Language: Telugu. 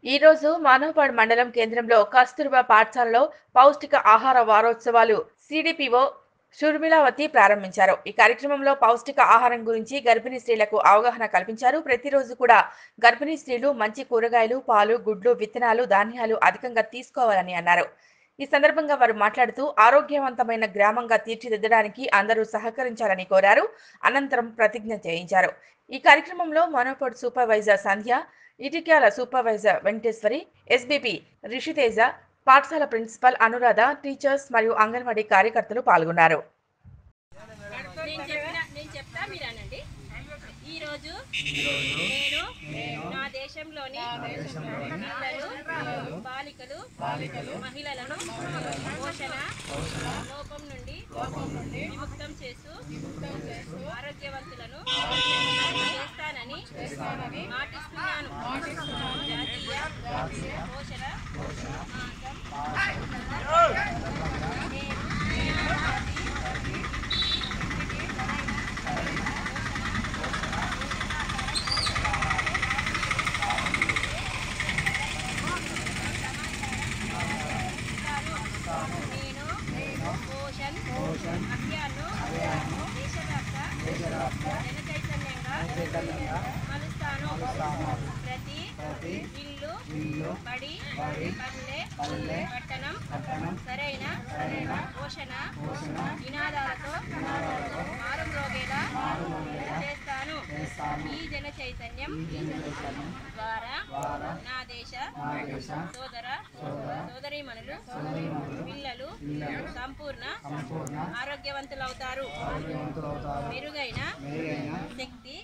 ఈ రోజు మానవపాడు మండలం కేంద్రంలో కస్తూర్బా పాఠశాలలో పౌష్టిక ఆహార వారోత్సవాలు సిడిపిఓ షుర్మిలావతి ప్రారంభించారు ఈ కార్యక్రమంలో పౌష్టిక ఆహారం గురించి గర్భిణీ స్త్రీలకు అవగాహన కల్పించారు ప్రతిరోజు కూడా గర్భిణీ స్త్రీలు మంచి కూరగాయలు పాలు గుడ్లు విత్తనాలు ధాన్యాలు అధికంగా తీసుకోవాలని అన్నారు ఈ సందర్భంగా వారు మాట్లాడుతూ ఆరోగ్యవంతమైన గ్రామంగా తీర్చిదిద్దడానికి అందరూ సహకరించాలని కోరారు అనంతరం ప్రతిజ్ఞ చేయించారు ఈ కార్యక్రమంలో మనోపడ్ supervisor Sandhya Itikyala supervisor Venkateshwari S B P Rishiteja పాఠశాల ప్రిన్సిపల్ అనురాధ టీచర్స్ మరియు అంగన్వాడీ కార్యకర్తలు పాల్గొన్నారు నేను చెప్పిన నేను చెప్తా మీరు అనండి ఈరోజు నేను నా దేశంలోని పిల్లలు బాలికలు మహిళలను పోషణ లోపం నుండి విముక్తం చేస్తూ ఆరోగ్యవంతులను చేస్తానని మాటిస్తున్నాను జాతీయ పోషణ మాసం నేను పోషణ్ అభియాన్ను దేశవ్యాప్త జన చైతన్యంగా మలుస్తాను ప్రతి ఇల్లు బడి పల్లె పట్టణం సరైన పోషణ నినాదాలతో మారుమ్రోగేలా చేస్తాను ఈ జన చైతన్యం ద్వారా నా దేశ సోదర సోదరీమణులు పిల్లలు సంపూర్ణ ఆరోగ్యవంతులవుతారు మెరుగైన శక్తి